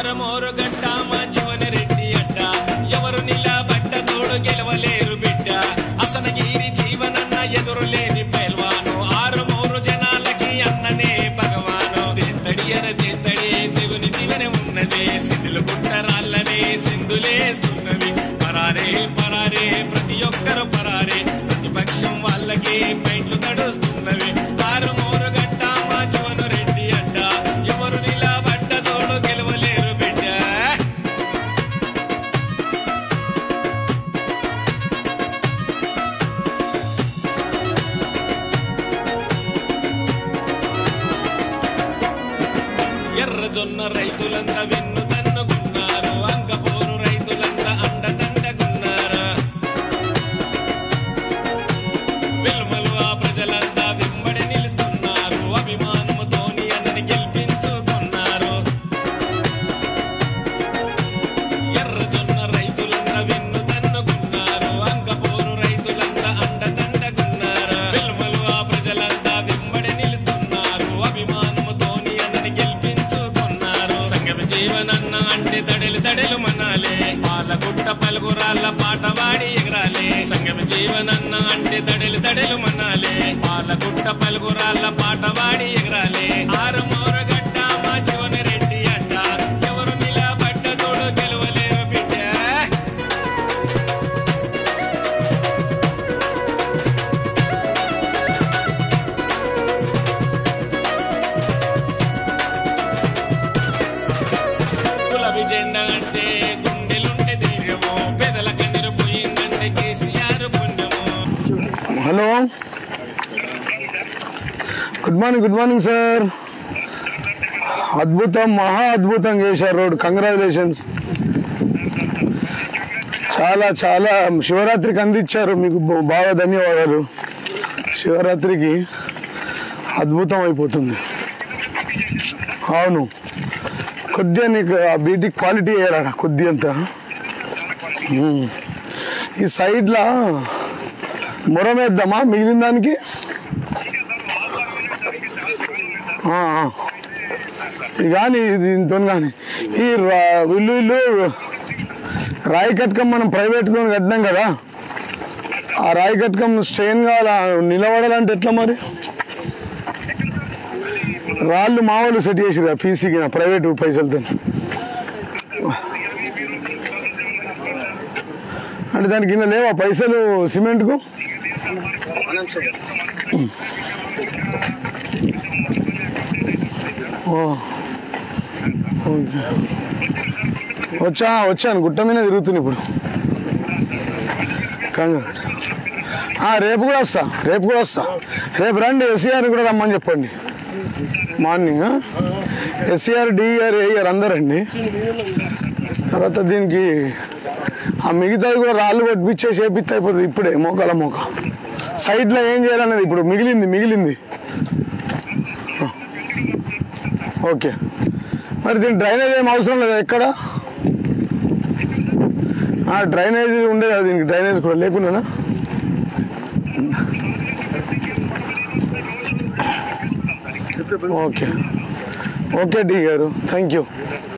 ఆరమోరు గడ్డ మా జీవన రెడ్డి అడ్డ ఎవరు నిలబడ్డ చూడు గెలవలేరు బిడ్డ అసనగిరి జీవనన్న ఎదురు లేని పెల్వాను ఆరుమూరు జనాలకి అన్ననే భగవాను తెత్తడియర తెత్తడి దేవుని దివన ఉన్నది సిద్ధులు గుట్టరాళ్ళనే సింధులేస్తున్నవి పరారే పరారే ప్రతి ఒక్కరు పరారే ప్రతిపక్షం వాళ్ళకి బయట్లు నడుస్తున్నవి ఆరుమూరు గడ్డ మా జీవన రెడ్డి అడ్డ ఎవరు నిలబడ్డ చూడు గెలవలేరు బిడ్డ ఎర్ర జొన్న రైతులంతా వెన్ను తన్నుకున్నారు అంగపోరు రైతులంతా అండదండకున్నారు విలువలు ఆ ప్రజలంతా వెంబడి నిలుస్తున్నారు అభిమానముతోని అన్నని గెలిపించుకున్నారు ఎర్ర జొన్న రైతులంతా వెన్ను తన్నుకున్నారు అంగపోరు రైతులంతా అండదండకున్నారు విలువలు ఆ ప్రజలంతా వెంబడి నిలుస్తున్నారు అభిమానముతోని అన్నని గెలిపించుకున్నారు సంగమ జీవనన్న అంటే దడలు దడలు మనాలే పాలగుట్ట పలుగురాళ్ళ పాట వాడి ఎగరాలే సంగమ జీవనన్న అంటే దడలు దడలు మనాలే పాలగుట్ట పలుగురాళ్ళ పాట వాడి ఎగరాలే ఆరుమూర గడ్డ మా జీవన రెడ్డి అడ్డ ఎవరు నిలబడ్డ చూడు గెలవలేరు బిడ్డ గులాబీ జెండా అంటే గుండెలుంటే ధైర్యము పెదల కన్నీరు పోయిందంటే కేసీఆర్ పుణ్యము hello good morning good morning sir అద్భుతం మహా అద్భుతం చేశారు రోడ్ కంగ్రాచులేషన్స్ చాలా చాలా శివరాత్రికి అందించారు మీకు బ- బాగా ధన్యవాదాలు శివరాత్రికి అద్భుతం అయిపోతుంది అవును కొద్దిగా నీకు ఆ బీటీ క్వాలిటీ వేయాలట కొద్ది అంత ఉమ్. ఈ సైడ్లా మొరమేద్దామా మిగిలిన దానికి ఆ, ఆ. ఇది కానీ దీంతో కానీ ఈ రా- ఇల్లు ఇల్లు రాయి కట్కం మనం ప్రైవేట్తో కట్టినాం కదా ఆ రాయి కట్కం స్ట్రెయిన్ కావాలా నిలబడాలంటే ఎట్లా మరి రాళ్ళు మామూలు సెట్ చేసి పీసీకి ప్రైవేట్ పైసలతో అంటే దానికి కింద లేవా పైసలు సిమెంట్కు ఓ. ఓకే. వచ్చా వచ్చాను గుట్ట మీద తిరుగుతున్నా ఇప్పుడు కంగారు ఆ, రేపు కూడా వస్తా రేపు కూడా వస్తా రేపు రండి ఎస్సీఆర్ కూడా రమ్మని చెప్పండి మార్నింగ్ ఎస్సీఆర్ డిఆర్ ఏఆర్ అందరండి తర్వాత దీనికి ఆ మిగతాది కూడా రాళ్ళు పట్టించే చేపిస్తే అయిపోతుంది ఇప్పుడే మోకాల మోక సైడ్లో ఏం చేయాలనేది ఇప్పుడు మిగిలింది మిగిలింది ఓకే మరి దీని డ్రైనేజ్ ఏం అవసరం లేదా ఎక్కడ ఆ డ్రైనేజ్ ఉండేది అది దీనికి డ్రైనేజ్ కూడా లేకుండా okay okay D garu thank you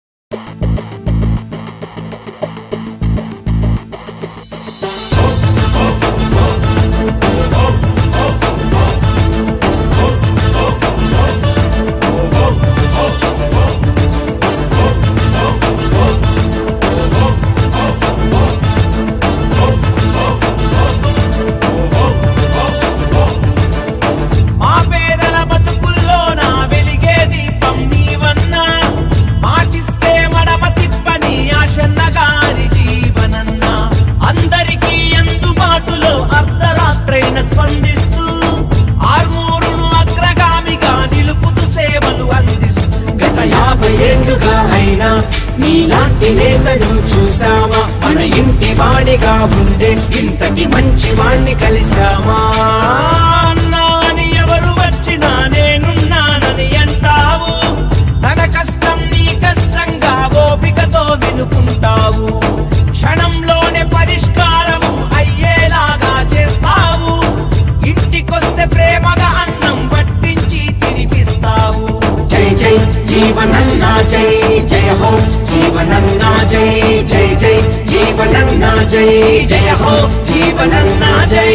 మా పేదల బతుకుల్లో నా వెలిగే దీపం నీవన్నా మాటిస్తే మడమ తిప్పని ఆశన్న గారి జీవనన్న అందరికీ అందుబాటులో అర్ధరాత్రైన స్పందిస్తూ ఆర్మూరును అగ్రగామిగా నిలుపుతూ సేవలు అందిస్తూ గత యాభై ఏళ్లుగా అయినా నీలాంటి నేతను చూసావా మన ఇంటి వాడిగా ఉండే ఇంతటి మంచి వాణ్ణి కలిసామా అన్నా అని ఎవరు వచ్చినా నేనున్నానని అంటావు తన కష్టం నీ కష్టంగా ఓపికతో వినుకుంటావు క్షణంలోనే పరిష్కారము అయ్యేలాగా చేస్తావు ఇంటికొస్తే ప్రేమగా అన్నం వడ్డించి తినిపిస్తావు జై జై జీవనన్నా జై జయ హో జీవనన్నా జై జై జై జీవనన్నా జై జయ హో జీవనన్నా జై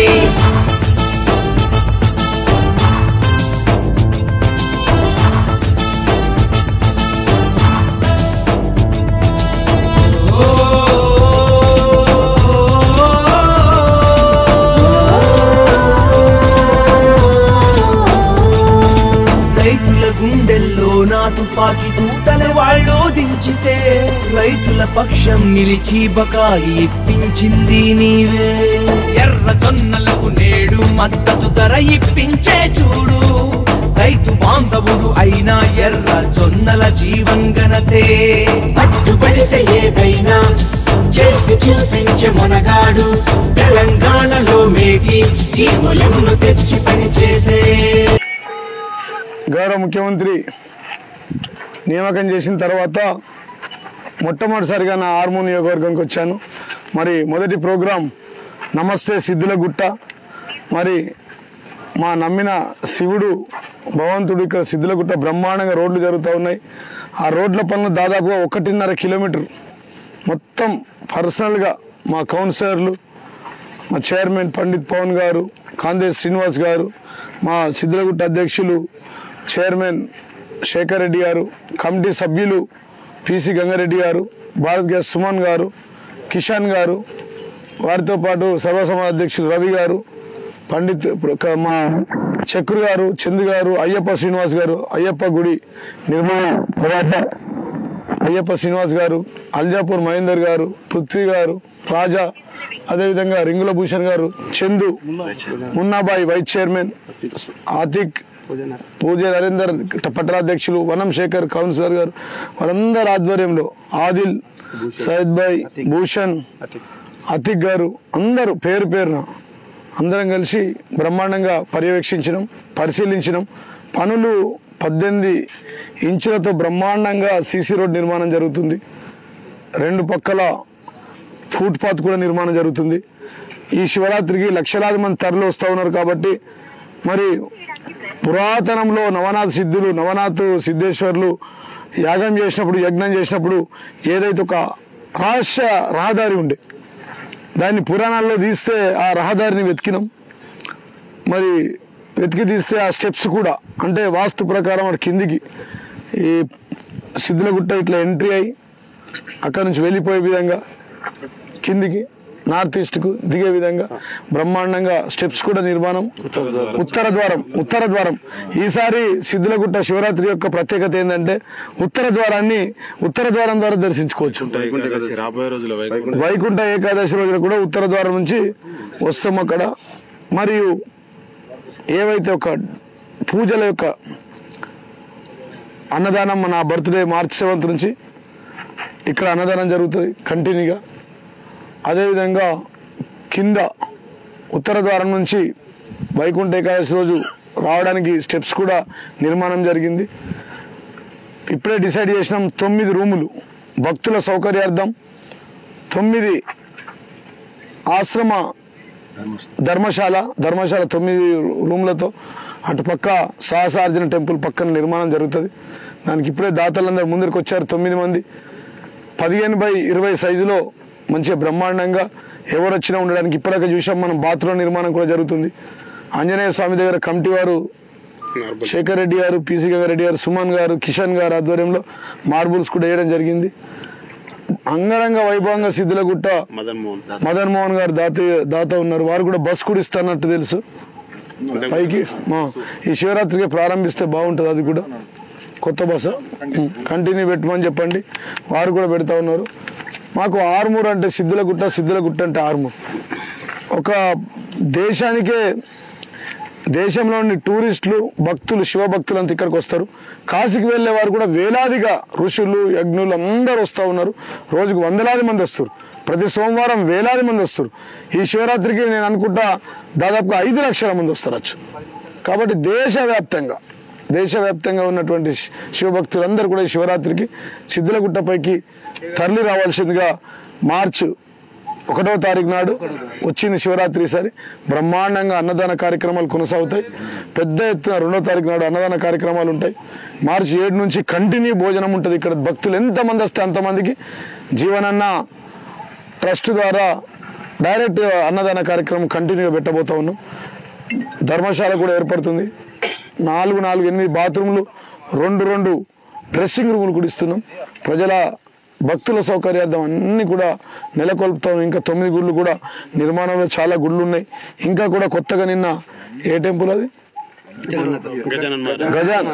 రైతుల గుండెల్లో నా తుపాకి తూటల వాళ్ళు దించితే రైతుల పక్షం నిలిచి బకాయి ఇప్పించింది నీవే ఎర్ర జొన్నలకు నేడు మద్దతు ధర ఇప్పించే చూడు రైతు బాంధవుడు అయిన ఎర్ర జొన్నల జీవంగనతే పట్టుబడితే ఏదైనా చేసి చూపించే మొనగాడు తెలంగాణలో మేటి జీవులను తెచ్చి పని చేసే గౌరవ ముఖ్యమంత్రి నియామకం చేసిన తర్వాత మొట్టమొదటిసారిగా నా హార్మోన్ నియోజకవర్గానికి వచ్చాను మరి మొదటి ప్రోగ్రాం నమస్తే సిద్ధుల గుట్ట మరి మా నమ్మిన శివుడు భగవంతుడు ఇక్కడ సిద్ధులగుట్ట బ్రహ్మాండంగా రోడ్లు జరుగుతూ ఉన్నాయి ఆ రోడ్ల పనులు దాదాపుగా ఒకటిన్నర కిలోమీటర్ మొత్తం పర్సనల్గా మా కౌన్సిలర్లు మా చైర్మన్ పండిత్ పవన్ గారు కాందే శ్రీనివాస్ గారు మా సిద్ధులగుట్ట అధ్యక్షులు చైర్మన్ శేఖర్ రెడ్డి గారు కమిటీ సభ్యులు పిసి గంగారెడ్డి గారు భారత్ గ్యాస్ సుమన్ గారు కిషాన్ గారు వారితో పాటు సర్వసమాజ అధ్యక్షులు రవి గారు పండిత్ ప్ర- మా చక్రు గారు చందు గారు అయ్యప్ప శ్రీనివాస్ గారు అయ్యప్ప గుడి నిర్మాణ పోరాట అయ్యప్ప శ్రీనివాస్ గారు అల్జాపూర్ మహేందర్ గారు పృథ్వీ గారు రాజా అదేవిధంగా రింగుల భూషణ్ గారు చందు మున్నాబాయి వైస్ చైర్మన్ ఆతిక్ పూజ నరేందర్ పట్టణాధ్యక్షులు వనం శేఖర్ కౌన్సిలర్ గారు వారందరి ఆధ్వర్యంలో ఆదిల్ సయద్ భాయ్ భూషణ్ అతిక్ గారు అందరూ పేరు పేరున అందరం కలిసి బ్రహ్మాండంగా పర్యవేక్షించడం పరిశీలించడం పనులు పద్దెనిమిది ఇంచులతో బ్రహ్మాండంగా సీసీ రోడ్ నిర్మాణం జరుగుతుంది రెండు పక్కల ఫుట్ పాత్ కూడా నిర్మాణం జరుగుతుంది ఈ శివరాత్రికి లక్షలాది మంది తరలి వస్తూ ఉన్నారు కాబట్టి మరి పురాతనంలో నవనాథ సిద్ధులు నవనాథ్ సిద్ధేశ్వర్లు యాగం చేసినప్పుడు యజ్ఞం చేసినప్పుడు ఏదైతే ఒక రహస్య రహదారి ఉండే దాన్ని పురాణాల్లో తీస్తే ఆ రహదారిని వెతికినాం మరి వెతికి తీస్తే ఆ స్టెప్స్ కూడా అంటే వాస్తు ప్రకారం అటు కిందికి ఈ సిద్ధులగుట్ట ఇట్లా ఎంట్రీ అయ్యి అక్కడ నుంచి వెళ్ళిపోయే విధంగా కిందికి నార్త్ ఈస్ట్ కు దిగే విధంగా బ్రహ్మాండంగా స్టెప్స్ కూడా నిర్మాణం ఉత్తర ద్వారం ఉత్తర ద్వారం ఈసారి సిద్ధులగుట్ట శివరాత్రి యొక్క ప్రత్యేకత ఏంటంటే ఉత్తర ద్వారాన్ని ఉత్తర ద్వారం ద్వారా దర్శించుకోవచ్చు ఏకాదశి రాబోయే రోజుల్లో వైకుంఠ వైకుంఠ ఏకాదశి రోజున కూడా ఉత్తర ద్వారం నుంచి వస్తాం అక్కడ మరియు ఏవైతే ఒక పూజల యొక్క అన్నదానం మన బర్త్డే మార్చ్ సెవెంత్ నుంచి ఇక్కడ అన్నదానం జరుగుతుంది కంటిన్యూగా అదేవిధంగా కింద ఉత్తర ద్వారం నుంచి వైకుంఠ ఏకాదశి రోజు రావడానికి స్టెప్స్ కూడా నిర్మాణం జరిగింది ఇప్పుడే డిసైడ్ చేసినాం తొమ్మిది రూములు భక్తుల సౌకర్యార్థం తొమ్మిది ఆశ్రమ ధర్మశాల ధర్మశాల తొమ్మిది రూమ్లతో అటు పక్క సహసార్జున టెంపుల్ పక్కన నిర్మాణం జరుగుతుంది దానికి ఇప్పుడే దాతలందరూ ముందరికి వచ్చారు తొమ్మిది మంది పదిహేను బై ఇరవై సైజులో మంచిగా బ్రహ్మాండంగా ఎవరు వచ్చినా ఉండడానికి ఇప్పటికే చూసాం మనం బాత్రూమ్ నిర్మాణం కూడా జరుగుతుంది ఆంజనేయ స్వామి దగ్గర కమిటీ వారు శేఖర్ రెడ్డి గారు పిసి గంగారెడ్డి గారు సుమన్ గారు కిషన్ గారు ఆధ్వర్యంలో మార్బుల్స్ కూడా వేయడం జరిగింది అంగరంగ వైభవంగా సిద్ధులగుట్ట మదన్ మోహన్ మదన్ మోహన్ గారు దాత దాత ఉన్నారు వారు కూడా బస్ కూడా ఇస్తారన్నట్టు తెలుసు పైకి మా ఈ శివరాత్రికి ప్రారంభిస్తే బాగుంటుంది అది కూడా కొత్త బస్సు కంటిన్యూ పెట్టమని చెప్పండి వారు కూడా పెడతా ఉన్నారు మాకు ఆర్మూర్ అంటే సిద్ధులగుట్ట సిద్ధులగుట్ట అంటే ఆర్మూర్ ఒక దేశానికే దేశంలోని టూరిస్టులు భక్తులు శివభక్తులు అంతా ఇక్కడికి వస్తారు కాశీకి వెళ్లే వారు కూడా వేలాదిగా ఋషులు యజ్ఞులు అందరూ వస్తూ ఉన్నారు రోజుకు వందలాది మంది వస్తారు ప్రతి సోమవారం వేలాది మంది వస్తారు ఈ శివరాత్రికి నేను అనుకుంటా దాదాపుగా ఐదు లక్షల మంది వస్తారు కాబట్టి దేశవ్యాప్తంగా దేశవ్యాప్తంగా ఉన్నటువంటి శి- శివభక్తులందరూ కూడా ఈ శివరాత్రికి సిద్ధులగుట్టపైకి తరలి రావాల్సిందిగా మార్చ్ ఒకటో తారీఖు నాడు వచ్చింది శివరాత్రి సరి బ్రహ్మాండంగా అన్నదాన కార్యక్రమాలు కొనసాగుతాయి పెద్ద ఎత్తున రెండో తారీఖు నాడు అన్నదాన కార్యక్రమాలు ఉంటాయి మార్చి ఏడు నుంచి కంటిన్యూ భోజనం ఉంటుంది ఇక్కడ భక్తులు ఎంతమంది వస్తే అంతమందికి జీవనన్న ట్రస్ట్ ద్వారా డైరెక్ట్ అన్నదాన కార్యక్రమం కంటిన్యూగా పెట్టబోతా ఉన్నాం ధర్మశాల కూడా ఏర్పడుతుంది నాలుగు నాలుగు ఎనిమిది బాత్రూమ్లు రెండు రెండు డ్రెస్సింగ్ రూములు కూడా ఇస్తున్నాం ప్రజల భక్తుల సౌకర్యార్థం అన్ని కూడా నెలకొల్పుతాం ఇంకా తొమ్మిది గుళ్ళు కూడా నిర్మాణంలో చాలా గుళ్ళు ఉన్నాయి ఇంకా కూడా కొత్తగా నిన్న ఏ టెంపుల్ అది గజానన్ గజాన్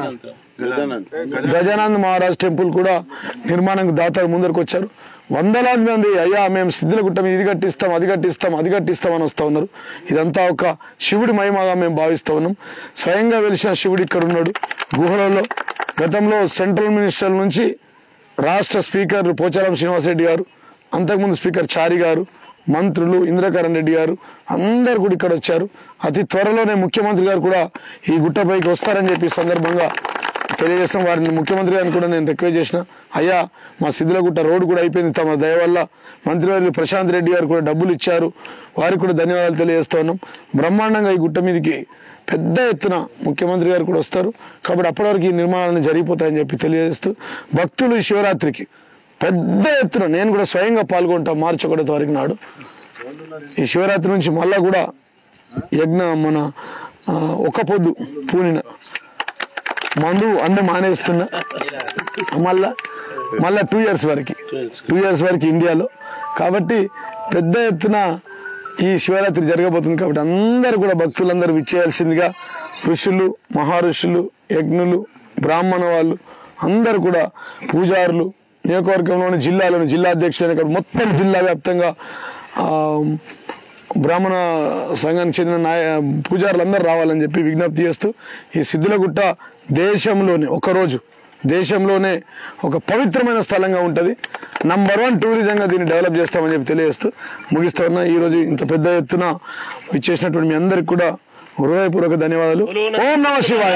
గజానంద్ మహారాజ్ టెంపుల్ కూడా నిర్మాణానికి దాతలు ముందరకు వచ్చారు వందలాది మంది అయ్యా మేము సిద్ధులగుట్ట మీద ఇది కట్టిస్తాం అది కట్టిస్తాం అది కట్టిస్తాం అని వస్తా ఉన్నారు ఇదంతా ఒక శివుడి మహిమగా మేము భావిస్తా ఉన్నాం స్వయంగా వెలిసిన శివుడు ఇక్కడ ఉన్నాడు గుహలలో గతంలో సెంట్రల్ మినిస్టర్ నుంచి రాష్ట్ర స్పీకర్ పోచారం శ్రీనివాసరెడ్డి గారు అంతకుముందు స్పీకర్ చారి గారు మంత్రులు ఇంద్రకరణ్ రెడ్డి గారు అందరు కూడా ఇక్కడ వచ్చారు అతి త్వరలోనే ముఖ్యమంత్రి గారు కూడా ఈ గుట్టపైకి వస్తారని చెప్పి ఈ సందర్భంగా తెలియజేస్తాం వారిని ముఖ్యమంత్రి గారిని కూడా నేను రిక్వెస్ట్ చేసిన అయ్యా మా సిద్ధులగుట్ట రోడ్డు కూడా అయిపోయింది తమ దయ వల్ల మంత్రివర్యులు ప్రశాంత్ రెడ్డి గారు కూడా డబ్బులు ఇచ్చారు వారికి కూడా ధన్యవాదాలు తెలియజేస్తా ఉన్నాం బ్రహ్మాండంగా ఈ గుట్ట మీదకి పెద్ద ఎత్తున ముఖ్యమంత్రి గారు కూడా వస్తారు కాబట్టి అప్పటి వరకు ఈ నిర్మాణాలను జరిగిపోతాయని చెప్పి తెలియజేస్తూ భక్తులు ఈ శివరాత్రికి పెద్ద ఎత్తున నేను కూడా స్వయంగా పాల్గొంటా మార్చి ఒకటో తారీఖు నాడు ఈ శివరాత్రి నుంచి మళ్ళా కూడా యజ్ఞ మన ఆ, ఒక పొద్దు పూనిన మందు అన్ని మానేస్తున్నా మళ్ళా మళ్ళా టూ ఇయర్స్ వరకు టూ ఇయర్స్ వరకు ఇండియాలో కాబట్టి పెద్ద ఎత్తున ఈ శివరాత్రి జరగబోతుంది కాబట్టి అందరూ కూడా భక్తులందరూ విచ్చేయాల్సిందిగా ఋషులు మహారుషులు యజ్ఞులు బ్రాహ్మణ వాళ్ళు అందరూ కూడా పూజారులు నియోజకవర్గంలోని జిల్లాలోని జిల్లా అధ్యక్షులైన ఇక్కడ మొత్తం జిల్లా వ్యాప్తంగా ఆ, బ్రాహ్మణ సంఘానికి చెందిన నాయ పూజారులందరూ రావాలని చెప్పి విజ్ఞప్తి చేస్తూ ఈ సిద్ధులగుట్ట దేశంలోనే ఒకరోజు దేశంలోనే ఒక పవిత్రమైన స్థలంగా ఉంటుంది నంబర్ వన్ టూరిజంగా దీన్ని డెవలప్ చేస్తామని చెప్పి తెలియజేస్తూ ముగిస్తా ఉన్నా ఈ రోజు ఇంత పెద్ద ఎత్తున ఇచ్చేసినటువంటి మీ అందరికి కూడా హృదయపూర్వక ధన్యవాదాలు ఓం నమ శివాయ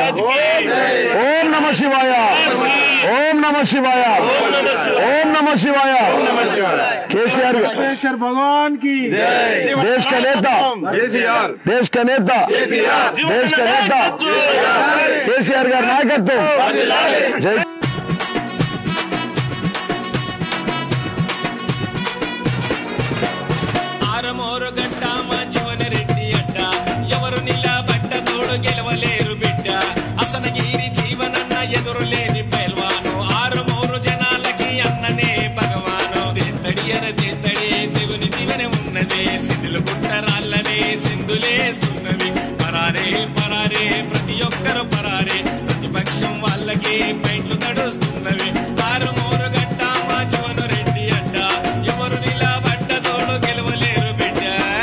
ఓం నమ శివాయ ఓం నమ శివాయ ఓం నమ శివాయ కేసీఆర్ గారు भगवान की देश का नेता देश का नेता देश का नेता కేసీఆర్ గారి నాయకత్వం జై ఆరమోరు గడ్డ మా జీవన రెడ్డి అడ్డ ఎవరు నిలబడ్డ చూడు గెలవలేరు బిడ్డ అసనగిరి జీవనన్న ఎదురు లేని పైల్వాను ఆరుమూరు జనాలకి అన్ననే భగవాను తెత్తడియర తెత్తడి దేవుని దివెన ఉన్నదే సిద్ధులు గుట్టరాళ్ళనే సింధులేస్తున్నవి పరారే పరారే ప్రతి ఒక్కరు పరారే ప్రతిపక్షం వాళ్ళకి పైట్లు నడుస్తున్నవి ఆరుమూరు గడ్డ మా జీవన రెడ్డి అడ్డ ఎవరు నిలబడ్డ చూడు గెలవలేరు బిడ్డ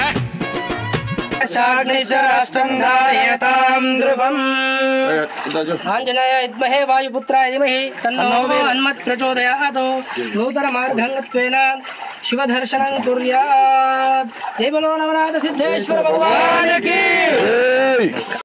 రాష్ట్రంధారయతాం ధ్రువం ఆంజనేయ విద్మహే వాయుపుత్రాయ ధీమహి తన్నో హనుమత్ ప్రచోదయాత్ నూతన మార్గంగత్వేన శివదర్శనం కుర్యాత్ జై బలో నవనాథ సిద్ధేశ్వర భగవాన్ కీ జై